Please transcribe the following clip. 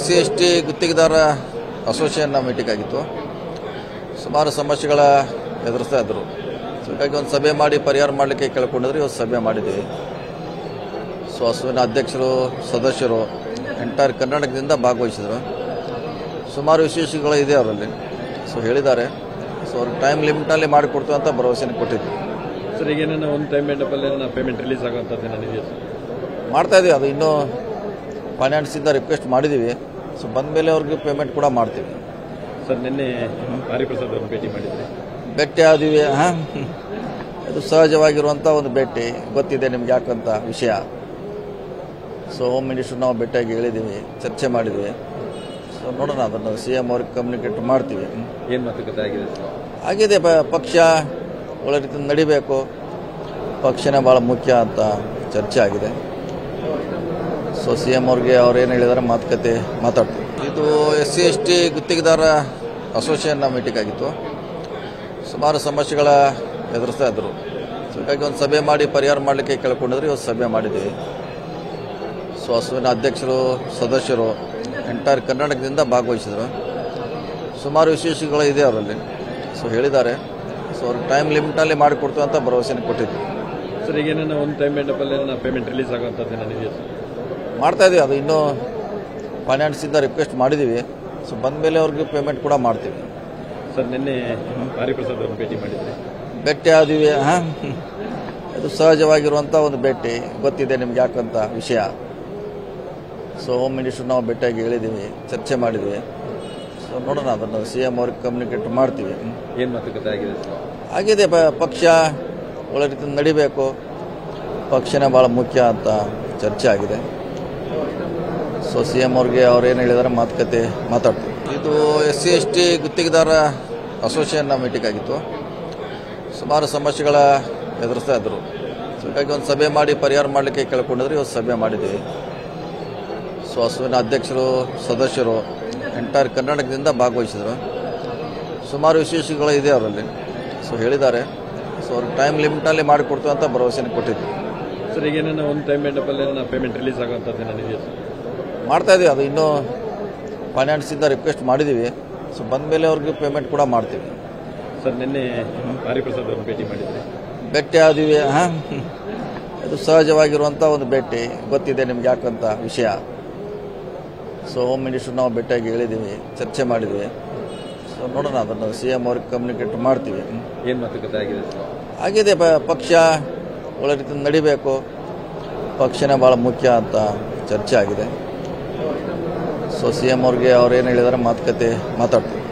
C S T ಗುತ್ತಿಗೆದಾರ ಅಸೋಸಿಯೇಷನ್ನ meeting ಆಗಿತ್ತು ಸುಮಾರು ಸಮಸ್ಯೆಗಳ ಎದುರಿಸ್ತಾ ಇದ್ದರು ಸೊ ಹೀಗಾಗಿ ಒಂದು ಸಭೆ ಮಾಡಿ ಪರಿಹಾರ ಮಾಡಲಿಕ್ಕೆ ಕೇಳ್ಕೊಂಡಿದ್ರು ಇವತ್ತು ಸಭೆ ಮಾಡಿದ್ದೀವಿ ಸೊ ಹಸುವಿನ ಅಧ್ಯಕ್ಷರು ಸದಸ್ಯರು ಎಂಟೈರ್ ಕರ್ನಾಟಕದಿಂದ ಭಾಗವಹಿಸಿದರು ಸುಮಾರು ವಿಶೇಷಗಳು ಇದೆ ಅವರಲ್ಲಿ ಸೊ ಹೇಳಿದ್ದಾರೆ ಸೊ ಅವ್ರಿಗೆ ಟೈಮ್ ಲಿಮಿಟ್ನಲ್ಲಿ ಮಾಡಿಕೊಡ್ತೀವಿ ಅಂತ ಭರವಸೆನ ಕೊಟ್ಟಿದ್ವಿ ಸರ್ ಈಗ ಏನಾರ ಒಂದು ಟೈಮ್ ಎಂಡಪ್ಪಲ್ಲಿ ಏನಾರ ಪೇಮೆಂಟ್ ರಿಲೀಸ್ ಆಗುವಂಥದ್ದು ಏನಾರು ಇದೆಯಾ ಸರ್ ಮಾಡ್ತಾ ಇದೀವಿ ಅದು ಇನ್ನೂ ಫೈನಾನ್ಸಿಂದ ರಿಕ್ವೆಸ್ಟ್ ಮಾಡಿದ್ದೀವಿ ಸೊ ಬಂದ ಮೇಲೆ ಅವ್ರಿಗೆ ಪೇಮೆಂಟ್ ಕೂಡ ಮಾಡ್ತೀವಿ ಸರ್ ನಿನ್ನೆ ಹರಿಪ್ರಸಾದ್ ಅವ್ರನ್ನ ಭೇಟಿ ಮಾಡಿದ್ರಿ ಭೇಟಿ ಆದಿವಿ ಹಾಂ ಅದು ಸಹಜವಾಗಿರುವಂಥ ಒಂದು ಭೇಟಿ ಗೊತ್ತಿದೆ ನಿಮ್ಗೆ ಯಾಕಂತ ವಿಷಯ ಸೊ ಹೋಮ್ ಮಿನಿಸ್ಟರ್ ನಾವು ಭೇಟಿಯಾಗಿ ಹೇಳಿದ್ದೀವಿ ಚರ್ಚೆ ಮಾಡಿದ್ವಿ ಸೊ ನೋಡೋಣ ಅದನ್ನು ಸಿ ಎಮ್ ಅವ್ರಿಗೆ ಕಮ್ಯುನಿಕೇಟ್ ಮಾಡ್ತೀವಿ ಏನು ಮಾತುಕತೆ ಆಗಿದೆ ಸರ್ ಆಗಿದೆ ಪ- ಪಕ್ಷ ಒಳ್ಳೆ ರೀತಿ ನಡಿಬೇಕು ಪಕ್ಷನೇ ಭಾಳ ಮುಖ್ಯ ಅಂತ ಚರ್ಚೆ ಆಗಿದೆ ಸೊ ಸಿ ಎಮ್ ಅವ್ರಿಗೆ ಅವ್ರು ಏನು ಹೇಳಿದಾರೆ ಮಾತುಕತೆ ಮಾತಾಡ್ತೀವಿ ಇದು ಎಸ್ ಸಿ ಎಸ್ ಟಿ ಗುತ್ತಿಗೆದಾರ ಅಸೋಸಿಯೇಷನ್ನ ಮೀಟಿಂಗ್ ಆಗಿತ್ತು ಸುಮಾರು ಸಮಸ್ಯೆಗಳ ಎದುರಿಸ್ತಾ ಇದ್ದರು ಸೊ ಹೀಗಾಗಿ ಒಂದು ಸಭೆ ಮಾಡಿ ಪರಿಹಾರ ಮಾಡಲಿಕ್ಕೆ ಕೇಳ್ಕೊಂಡಿದ್ರು ಇವತ್ತು ಸಭೆ ಮಾಡಿದ್ದೀವಿ ಸೊ ಹಸುವಿನ ಅಧ್ಯಕ್ಷರು ಸದಸ್ಯರು ಎಂಟೈರ್ ಕರ್ನಾಟಕದಿಂದ ಭಾಗವಹಿಸಿದರು ಸುಮಾರು ವಿಶೇಷಗಳು ಇದೆ ಅವರಲ್ಲಿ ಸೊ ಹೇಳಿದ್ದಾರೆ ಸೊ ಅವ್ರಿಗೆ ಟೈಮ್ ಲಿಮಿಟ್ನಲ್ಲಿ ಮಾಡಿಕೊಡ್ತೀವಿ ಅಂತ ಭರವಸೆನ ಕೊಟ್ಟಿದ್ವಿ ಸರ್ ಈಗ ಏನಾರ ಒಂದು ಟೈಮ್ ಎಂಡಪ್ಪಲ್ಲಿ ಏನಾರ ಪೇಮೆಂಟ್ ರಿಲೀಸ್ ಆಗುವಂಥದ್ದು ಏನಾರು ಇದೆಯಾ ಸರ್ ಮಾಡ್ತಾ ಇದೀವಿ ಅದು ಇನ್ನೂ ಫೈನಾನ್ಸಿಂದ ರಿಕ್ವೆಸ್ಟ್ ಮಾಡಿದ್ದೀವಿ ಸೊ ಬಂದ ಮೇಲೆ ಅವ್ರಿಗೆ ಪೇಮೆಂಟ್ ಕೂಡ ಮಾಡ್ತೀವಿ ಸರ್ ನಿನ್ನೆ ಹರಿಪ್ರಸಾದ್ ಅವ್ರನ್ನ ಭೇಟಿ ಮಾಡಿದ್ರಿ ಭೇಟಿ ಆದಿವಿ ಹಾಂ ಅದು ಸಹಜವಾಗಿರುವಂಥ ಒಂದು ಭೇಟಿ ಗೊತ್ತಿದೆ ನಿಮ್ಗೆ ಯಾಕಂತ ವಿಷಯ ಸೊ ಹೋಮ್ ಮಿನಿಸ್ಟರ್ ನಾವು ಭೇಟಿಯಾಗಿ ಹೇಳಿದ್ದೀವಿ ಚರ್ಚೆ ಮಾಡಿದ್ವಿ ಸೊ ನೋಡೋಣ ಅದನ್ನು ಸಿ ಎಮ್ ಅವ್ರಿಗೆ ಕಮ್ಯುನಿಕೇಟ್ ಮಾಡ್ತೀವಿ ಏನು ಮಾತುಕತೆ ಆಗಿದೆ ಸರ್ ಆಗಿದೆ ಪ- ಪಕ್ಷ ಒಳ್ಳೆ ರೀತಿ ನಡಿಬೇಕು ಪಕ್ಷನೇ ಭಾಳ ಮುಖ್ಯ ಅಂತ ಚರ್ಚೆ ಆಗಿದೆ ಸೊ ಸಿ ಎಮ್ ಅವ್ರಿಗೆ ಅವ್ರು ಏನು ಹೇಳಿದಾರೆ ಮಾತುಕತೆ ಮಾತಾಡ್ತೀವಿ ಇದು ಎಸ್ ಸಿ ಎಸ್ ಟಿ ಗುತ್ತಿಗೆದಾರ ಅಸೋಸಿಯೇಷನ್ನ ಮೀಟಿಂಗ್ ಆಗಿತ್ತು ಸುಮಾರು ಸಮಸ್ಯೆಗಳ ಎದುರಿಸ್ತಾ ಇದ್ದರು ಸೊ ಹೀಗಾಗಿ ಒಂದು ಸಭೆ ಮಾಡಿ ಪರಿಹಾರ ಮಾಡಲಿಕ್ಕೆ ಕೇಳ್ಕೊಂಡಿದ್ರು ಇವತ್ತು ಸಭೆ ಮಾಡಿದ್ದೀವಿ ಸೊ ಹಸುವಿನ ಅಧ್ಯಕ್ಷರು ಸದಸ್ಯರು ಎಂಟೈರ್ ಕರ್ನಾಟಕದಿಂದ ಭಾಗವಹಿಸಿದರು ಸುಮಾರು ವಿಶೇಷಗಳು ಇದೆ ಅವರಲ್ಲಿ ಸೊ ಹೇಳಿದ್ದಾರೆ ಸೊ ಅವ್ರಿಗೆ ಟೈಮ್ ಲಿಮಿಟ್ನಲ್ಲಿ ಮಾಡಿಕೊಡ್ತೀವಿ ಅಂತ ಭರವಸೆನ ಕೊಟ್ಟಿದ್ವಿ ಸರ್ ಈಗ ಏನಾರ ಒಂದು ಟೈಮ್ ಎಂಡಪ್ಪಲ್ಲಿ ಏನಾರ ಪೇಮೆಂಟ್ ರಿಲೀಸ್ ಆಗುವಂಥದ್ದು ಏನಾರು ಇದೆಯಾ ಸರ್ ಮಾಡ್ತಾ ಇದೀವಿ ಅದು ಇನ್ನೂ ಫೈನಾನ್ಸಿಂದ ರಿಕ್ವೆಸ್ಟ್ ಮಾಡಿದ್ದೀವಿ ಸೊ ಬಂದ ಮೇಲೆ ಅವ್ರಿಗೆ ಪೇಮೆಂಟ್ ಕೂಡ ಮಾಡ್ತೀವಿ ಸರ್ ನಿನ್ನೆ ಹರಿಪ್ರಸಾದ್ ಅವ್ರನ್ನ ಭೇಟಿ ಮಾಡಿದ್ರಿ ಭೇಟಿ ಆದಿವಿ ಹಾಂ ಅದು ಸಹಜವಾಗಿರುವಂಥ ಒಂದು ಭೇಟಿ ಗೊತ್ತಿದೆ ನಿಮ್ಗೆ ಯಾಕಂತ ವಿಷಯ ಸೊ ಹೋಮ್ ಮಿನಿಸ್ಟರ್ ನಾವು ಭೇಟಿಯಾಗಿ ಹೇಳಿದ್ದೀವಿ ಚರ್ಚೆ ಮಾಡಿದ್ವಿ ಸೊ ನೋಡೋಣ ಅದನ್ನು ಸಿ ಎಮ್ ಅವ್ರಿಗೆ ಕಮ್ಯುನಿಕೇಟ್ ಮಾಡ್ತೀವಿ ಏನು ಮಾತುಕತೆ ಆಗಿದೆ ಸರ್ ಆಗಿದೆ ಪ- ಪಕ್ಷ ಒಳ್ಳೆ ರೀತಿ ನಡಿಬೇಕು ಪಕ್ಷನೇ ಭಾಳ ಮುಖ್ಯ ಅಂತ ಚರ್ಚೆ ಆಗಿದೆ ಸೊ ಸಿ ಎಮ್ ಅವ್ರಿಗೆ ಅವ್ರು ಏನು ಹೇಳಿದಾರೆ ಮಾತುಕತೆ ಮಾತಾಡ್ತೀವಿ